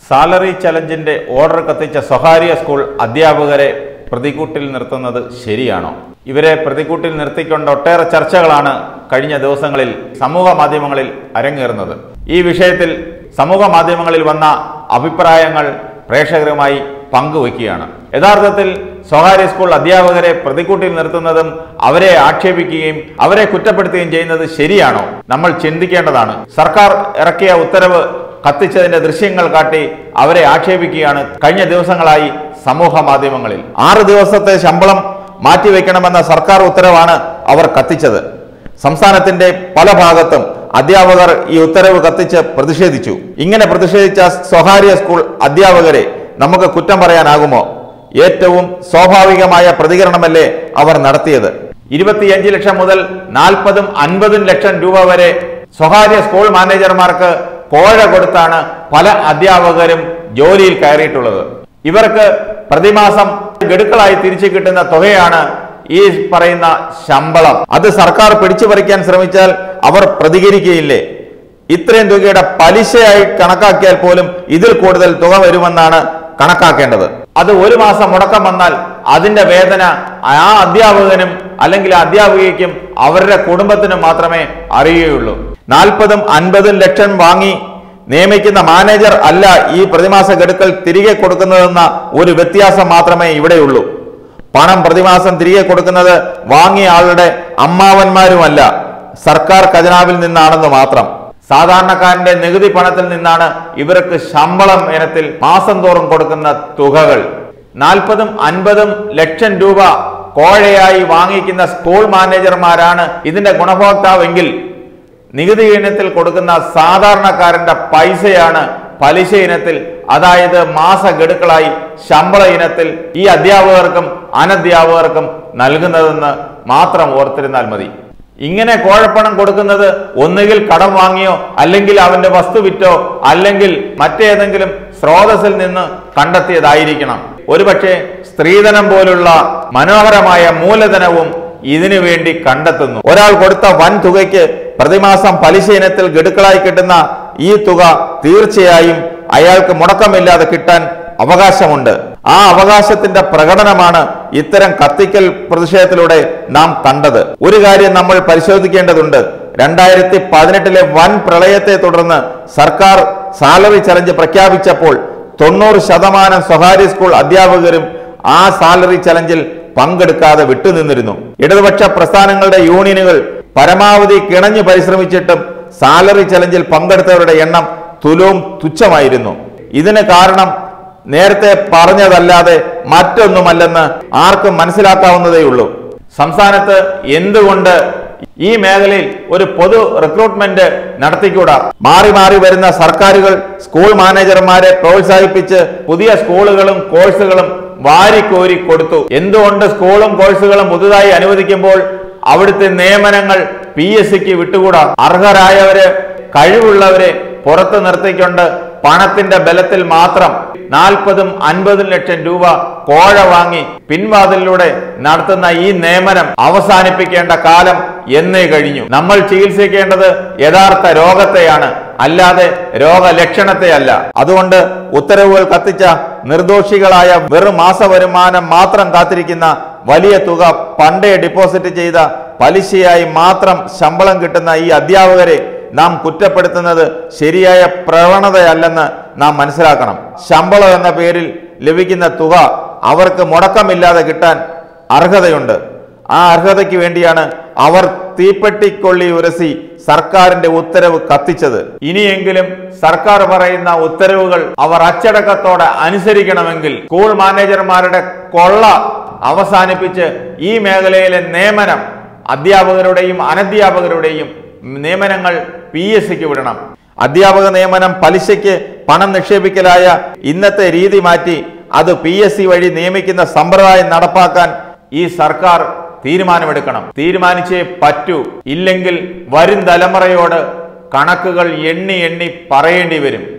salary ചലഞ്ചിന്റെ order കത്തിച്ച സ്വകാര്യ school അധ്യാപകരെ പ്രതിക്കൂട്ടിൽ നിർത്തുന്നത് ശരിയാണോ ഇവരെ പ്രതിക്കൂട്ടിൽ നിർത്തിക്കൊണ്ട് ഒട്ടേറെ ചർച്ചകളാണ് കഴിഞ്ഞ ദിവസങ്ങളിൽ സമൂഹ മാധ്യമങ്ങളിൽ അരങ്ങേറുന്നത് ഈ വിഷയത്തിൽ സമൂഹ മാധ്യമങ്ങളിൽ വന്ന അഭിപ്രായങ്ങൾ പ്രേക്ഷകരുമായി പങ്കുവയ്ക്കുകയാണ് യഥാർത്ഥത്തിൽ സ്വകാര്യ സ്കൂൾ അധ്യാപകരെ പ്രതിക്കൂട്ടിൽ നിർത്തുന്നതും അവരെ ആക്ഷേപിക്കുകയും അവരെ കുറ്റപ്പെടുത്തുകയും ചെയ്യുന്നത് ശരിയാണോ നമ്മൾ ചിന്തിക്കേണ്ടതാണ് സർക്കാർ ഇറക്കിയ ഉത്തരവ് കത്തിച്ചതിന്റെ ദൃശ്യങ്ങൾ കാട്ടി അവരെ ആക്ഷേപിക്കുകയാണ് കഴിഞ്ഞ ദിവസങ്ങളായി സമൂഹ മാധ്യമങ്ങളിൽ ആറ് ദിവസത്തെ ശമ്പളം മാറ്റിവെക്കണമെന്ന സർക്കാർ ഉത്തരവാണ് അവർ കത്തിച്ചത് സംസ്ഥാനത്തിന്റെ പല ഭാഗത്തും അധ്യാപകർ ഈ ഉത്തരവ് കത്തിച്ച് പ്രതിഷേധിച്ചു ഇങ്ങനെ പ്രതിഷേധിച്ച സ്വകാര്യ സ്കൂൾ അധ്യാപകരെ നമുക്ക് കുറ്റം പറയാനാകുമോ ഏറ്റവും സ്വാഭാവികമായ പ്രതികരണമല്ലേ അവർ നടത്തിയത് ഇരുപത്തിയഞ്ച് ലക്ഷം മുതൽ നാൽപ്പതും അൻപതും ലക്ഷം രൂപ വരെ സ്വകാര്യ സ്കൂൾ മാനേജർമാർക്ക് കോഴ കൊടുത്താണ് പല അധ്യാപകരും ജോലിയിൽ കയറിയിട്ടുള്ളത് ഇവർക്ക് പ്രതിമാസം ഗഡുക്കളായി തിരിച്ചു കിട്ടുന്ന തുകയാണ് ഈ പറയുന്ന ശമ്പളം അത് സർക്കാർ പിടിച്ചു പറിക്കാൻ ശ്രമിച്ചാൽ അവർ പ്രതികരിക്കുകയില്ലേ ഇത്രയും തുകയുടെ പലിശയായി കണക്കാക്കിയാൽ പോലും ഇതിൽ കൂടുതൽ തുക വരുമെന്നാണ് കണക്കാക്കേണ്ടത് അത് ഒരു മാസം മുടക്കം വന്നാൽ അതിന്റെ വേദന ആ അധ്യാപകനും അല്ലെങ്കിൽ ആ അധ്യാപികയ്ക്കും അവരുടെ കുടുംബത്തിനും മാത്രമേ അറിയുകയുള്ളൂ നാൽപ്പതും അൻപതും ലക്ഷം വാങ്ങി നിയമിക്കുന്ന മാനേജർ അല്ല ഈ പ്രതിമാസ ഗഡുക്കൾ തിരികെ കൊടുക്കുന്നതെന്ന ഒരു വ്യത്യാസം മാത്രമേ ഇവിടെയുള്ളൂ പണം പ്രതിമാസം തിരികെ കൊടുക്കുന്നത് വാങ്ങിയ ആളുടെ അമ്മാവന്മാരുമല്ല സർക്കാർ ഖജനാവിൽ നിന്നാണെന്ന് മാത്രം സാധാരണക്കാരന്റെ നികുതി പണത്തിൽ നിന്നാണ് ഇവർക്ക് ശമ്പളം ഇനത്തിൽ മാസം തോറും കൊടുക്കുന്ന തുകകൾ നാൽപ്പതും അൻപതും ലക്ഷം രൂപ കോഴയായി വാങ്ങിക്കുന്ന സ്കൂൾ മാനേജർമാരാണ് ഇതിന്റെ ഗുണഭോക്താവെങ്കിൽ നികുതി ഇനത്തിൽ കൊടുക്കുന്ന സാധാരണക്കാരന്റെ പൈസയാണ് പലിശ ഇനത്തിൽ അതായത് മാസ ഗഡുക്കളായി ശമ്പള ഇനത്തിൽ ഈ അധ്യാപകർക്കും അനധ്യാപകർക്കും നൽകുന്നതെന്ന് മാത്രം ഓർത്തിരുന്നാൽ മതി ഇങ്ങനെ കോഴപ്പണം കൊടുക്കുന്നത് ഒന്നുകിൽ കടം വാങ്ങിയോ അല്ലെങ്കിൽ അവന്റെ വസ്തു വിറ്റോ അല്ലെങ്കിൽ മറ്റേതെങ്കിലും സ്രോതസ്സിൽ നിന്ന് കണ്ടെത്തിയതായിരിക്കണം ഒരുപക്ഷെ സ്ത്രീധനം പോലുള്ള മനോഹരമായ മൂലധനവും ഇതിനു വേണ്ടി കണ്ടെത്തുന്നു ഒരാൾ കൊടുത്ത വൻ തുകയ്ക്ക് പ്രതിമാസം പലിശ ഇനത്തിൽ ഗഡുക്കളായി കിട്ടുന്ന ഈ തുക തീർച്ചയായും അയാൾക്ക് മുടക്കമില്ലാതെ കിട്ടാൻ അവകാശമുണ്ട് ആ അവകാശത്തിന്റെ പ്രകടനമാണ് ഇത്തരം കത്തിക്കൽ പ്രതിഷേധത്തിലൂടെ നാം കണ്ടത് ഒരു കാര്യം നമ്മൾ പരിശോധിക്കേണ്ടതുണ്ട് രണ്ടായിരത്തി പതിനെട്ടിലെ വൻ പ്രളയത്തെ തുടർന്ന് സർക്കാർ സാലറി ചലഞ്ച് പ്രഖ്യാപിച്ചപ്പോൾ തൊണ്ണൂറ് ശതമാനം സ്വകാര്യ സ്കൂൾ അധ്യാപകരും ആ സാലറി ചലഞ്ചിൽ പങ്കെടുക്കാതെ വിട്ടുനിന്നിരുന്നു ഇടതുപക്ഷ പ്രസ്ഥാനങ്ങളുടെ യൂണിയനുകൾ പരമാവധി കിണഞ്ഞു പരിശ്രമിച്ചിട്ടും സാലറി ചലഞ്ചിൽ പങ്കെടുത്തവരുടെ എണ്ണം തുലവും തുച്ഛമായിരുന്നു ഇതിന് കാരണം നേരത്തെ പറഞ്ഞതല്ലാതെ മറ്റൊന്നുമല്ലെന്ന് ആർക്കും മനസ്സിലാക്കാവുന്നതേയുള്ളൂ സംസ്ഥാനത്ത് എന്തുകൊണ്ട് ഈ മേഖലയിൽ ഒരു പൊതു റിക്രൂട്ട്മെന്റ് നടത്തിക്കൂടാ മാറി മാറി വരുന്ന സർക്കാരുകൾ സ്കൂൾ മാനേജർമാരെ പ്രോത്സാഹിപ്പിച്ച് പുതിയ സ്കൂളുകളും കോഴ്സുകളും വാരിക്കോരി കൊടുത്തു എന്തുകൊണ്ട് സ്കൂളും കോഴ്സുകളും പുതുതായി അനുവദിക്കുമ്പോൾ അവിടുത്തെ നിയമനങ്ങൾ പി എസ് സിക്ക് വിട്ടുകൂടാ അർഹരായവര് കഴിവുള്ളവരെ പുറത്തു നിർത്തിക്കൊണ്ട് പണത്തിന്റെ ബലത്തിൽ മാത്രം നാൽപ്പതും അൻപതും ലക്ഷം രൂപ കോഴ വാങ്ങി പിൻവാതിലൂടെ നടത്തുന്ന ഈ നിയമനം അവസാനിപ്പിക്കേണ്ട കാലം എന്നേ കഴിഞ്ഞു നമ്മൾ ചികിത്സിക്കേണ്ടത് യഥാർത്ഥ രോഗത്തെയാണ് അല്ലാതെ രോഗലക്ഷണത്തെ അല്ല അതുകൊണ്ട് ഉത്തരവുകൾ കത്തിച്ച നിർദോഷികളായ വെറും മാസവരുമാനം മാത്രം കാത്തിരിക്കുന്ന വലിയ തുക പണ്ടേ ഡിപ്പോസിറ്റ് ചെയ്ത പലിശയായി മാത്രം ശമ്പളം കിട്ടുന്ന ഈ അധ്യാപകരെ നാം കുറ്റപ്പെടുത്തുന്നത് ശരിയായ പ്രവണതയല്ലെന്ന് നാം മനസ്സിലാക്കണം ശമ്പളം എന്ന പേരിൽ ലഭിക്കുന്ന തുക അവർക്ക് മുടക്കമില്ലാതെ കിട്ടാൻ അർഹതയുണ്ട് ആ അർഹതയ്ക്ക് വേണ്ടിയാണ് അവർ തീപ്പെട്ടിക്കൊള്ളി ഉരസി സർക്കാരിന്റെ ഉത്തരവ് കത്തിച്ചത് ഇനിയെങ്കിലും സർക്കാർ പറയുന്ന ഉത്തരവുകൾ അവർ അച്ചടക്കത്തോടെ അനുസരിക്കണമെങ്കിൽ സ്കൂൾ മാനേജർമാരുടെ കൊള്ള അവസാനിപ്പിച്ച് ഈ മേഖലയിലെ നിയമനം അധ്യാപകരുടെയും അനധ്യാപകരുടെയും നിയമനങ്ങൾ പി എസ് സിക്ക് വിടണം അധ്യാപക നിയമനം പലിശയ്ക്ക് പണം നിക്ഷേപിക്കലായ ഇന്നത്തെ രീതി മാറ്റി അത് പി എസ് സി വഴി നിയമിക്കുന്ന സമ്പ്രദായം നടപ്പാക്കാൻ ഈ സർക്കാർ തീരുമാനമെടുക്കണം തീരുമാനിച്ചേ പറ്റൂ ഇല്ലെങ്കിൽ വരും തലമുറയോട് കണക്കുകൾ എണ്ണി എണ്ണി പറയേണ്ടി വരും